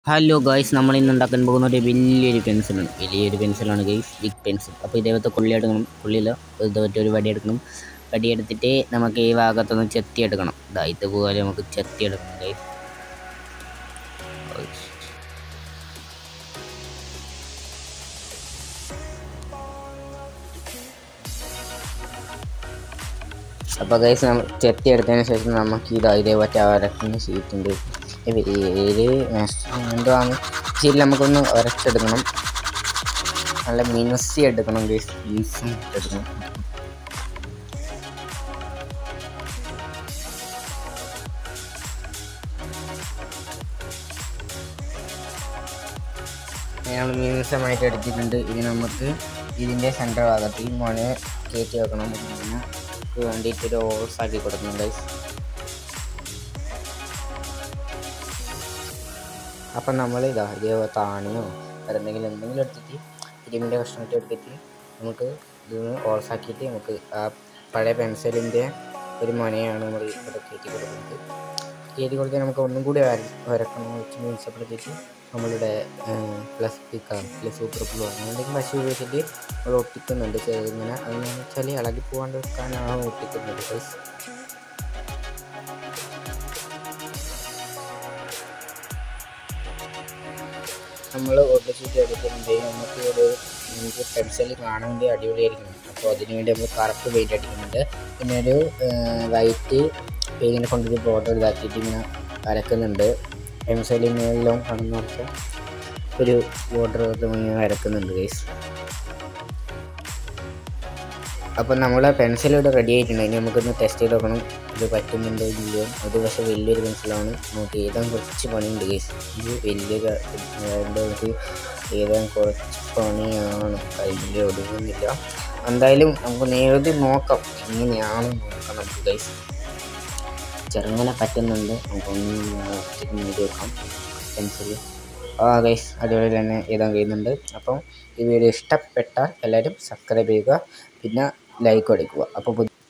hello guys നമ്മൾ ഇന്ന് ഉണ്ടാക്കാൻ പോകുന്ന ഒരു വലിയൊരു പെൻസിലാണ് വലിയൊരു പെൻസിലാണ് ഗൈസ് ബിഗ് പെൻസിൽ അപ്പോൾ ഇതേപോലത്തെ കൊള്ളി എടുക്കണം കൊള്ളിയില്ല ഇതേപോലത്തെ ഒരു വടി എടുക്കണം വടി എടുത്തിട്ട് നമുക്ക് ഈ ഭാഗത്തൊന്ന് ചെത്തി എടുക്കണം ഇതാ ഇതുപോലെ നമുക്ക് ചെത്തി എടുക്കണം ഗൈസ് അപ്പോൾ ഗൈസ് നമ്മൾ ചെത്തി എടുത്തതിന് ശേഷം നമുക്ക് ഇതാ ഇതേപോലത്തെ അരക്കുന്ന ഷീറ്റുണ്ട് പേര് എന്തുവാണ് ശരി നമുക്കൊന്ന് ഉരച്ചെടുക്കണം നല്ല മിനുസി എടുക്കണം ഗൈസ് മിനുസി എടുക്കണം നമ്മൾ മിനുസമായിട്ട് എടുത്തിട്ടുണ്ട് ഇനി നമുക്ക് ഇതിൻ്റെ സെൻറ്റർ ഭാഗത്ത് ഈ മോനെ കയറ്റി വെക്കണം ഇതിന് വേണ്ടിയിട്ട് ഒരു ഓൾസ് ആക്കി കൊടുക്കണം ഗൈസ് അപ്പം നമ്മൾ ഇതാ ഇതേപോലെ താണിയോ വേറെ എന്തെങ്കിലും എന്തെങ്കിലും എടുത്തിട്ട് ഇരുമ്പിൻ്റെ കഷ്ണമായിട്ട് എടുത്തിട്ട് നമുക്ക് ഇതൊന്ന് ഓൾസാക്കിയിട്ട് നമുക്ക് ആ പഴയ പെൻസിലിൻ്റെ ഒരു മൊനയാണ് നമ്മൾ ഇവിടെ കയറ്റി കൊടുക്കുന്നത് കയറ്റി കൊടുത്താൽ നമുക്ക് ഒന്നും കൂടി വരക്കണം വെച്ച് മീൻസപ്പെടുത്തിയിട്ട് നമ്മളുടെ പ്ലസ് പിക്കാം പ്ലസ് സൂപ്പർ ഗ്ലൂ അങ്ങനെ എന്തെങ്കിലും പശു ഉപയോഗിച്ചിട്ട് നമ്മൾ ഒട്ടിക്കുന്നുണ്ട് ചെറുങ്ങനെ അതെന്ന് വെച്ചാൽ ഇളകി പോകാണ്ട് വെക്കാനാണ് ഒട്ടിക്കുന്നത് പ്ലസ് നമ്മൾ ഒട്ടിച്ചിട്ട് എടുക്കുന്നുണ്ട് നമുക്ക് ഒരു നമുക്ക് പെൻസിൽ കാണാൻ വേണ്ടി അടിപൊളിയായിരിക്കണം അപ്പോൾ അതിന് വേണ്ടി നമ്മൾ കറുപ്പ് പെയിൻറ്റ് അടിക്കുന്നുണ്ട് പിന്നെ ഒരു വൈറ്റ് പെയിൻറ്റിനെ കൊണ്ടൊരു ബോർഡർ ഇതാക്കിയിട്ട് ഇങ്ങനെ വരക്കുന്നുണ്ട് പെൻസിലിനെല്ലാം കാണുന്നവർക്ക് ഒരു ബോർഡർ ഇങ്ങനെ വരക്കുന്നുണ്ട് ഗൈസ് അപ്പം നമ്മൾ പെൻസിൽ ഇവിടെ റെഡി ആയിട്ടുണ്ട് ഇനി നമുക്കൊന്ന് ടെസ്റ്റ് ചെയ്ത് നോക്കണം ഇത് പറ്റുന്നുണ്ടോ ഇല്ലയോ അത് പക്ഷേ വലിയൊരു പെൻസിലാണ് നമുക്ക് എഴുതാൻ കുറച്ച് പണിയുണ്ട് ഗൈസ് ഇത് വലിയൊരു നമുക്ക് എഴുതാൻ കുറച്ച് പണിയാണ് കയ്യിൽ ഒതുങ്ങുന്നില്ല എന്തായാലും നമുക്ക് എഴുതി നോക്കാം എങ്ങനെയാണ് നോക്കാം നമുക്ക് ഗൈസ് ചെറുങ്ങനെ പറ്റുന്നുണ്ട് നമുക്കൊന്ന് എഴുതി വെക്കാം പെൻസിൽ ആ ഗൈസ് അതുപോലെ തന്നെ എഴുതാൻ കഴിയുന്നുണ്ട് അപ്പം ഈ വീഡിയോ ഇഷ്ടപ്പെട്ടാൽ എല്ലാവരും സബ്സ്ക്രൈബ് ചെയ്യുക പിന്നെ ലൈക്ക് അടിക്കുക അപ്പോൾ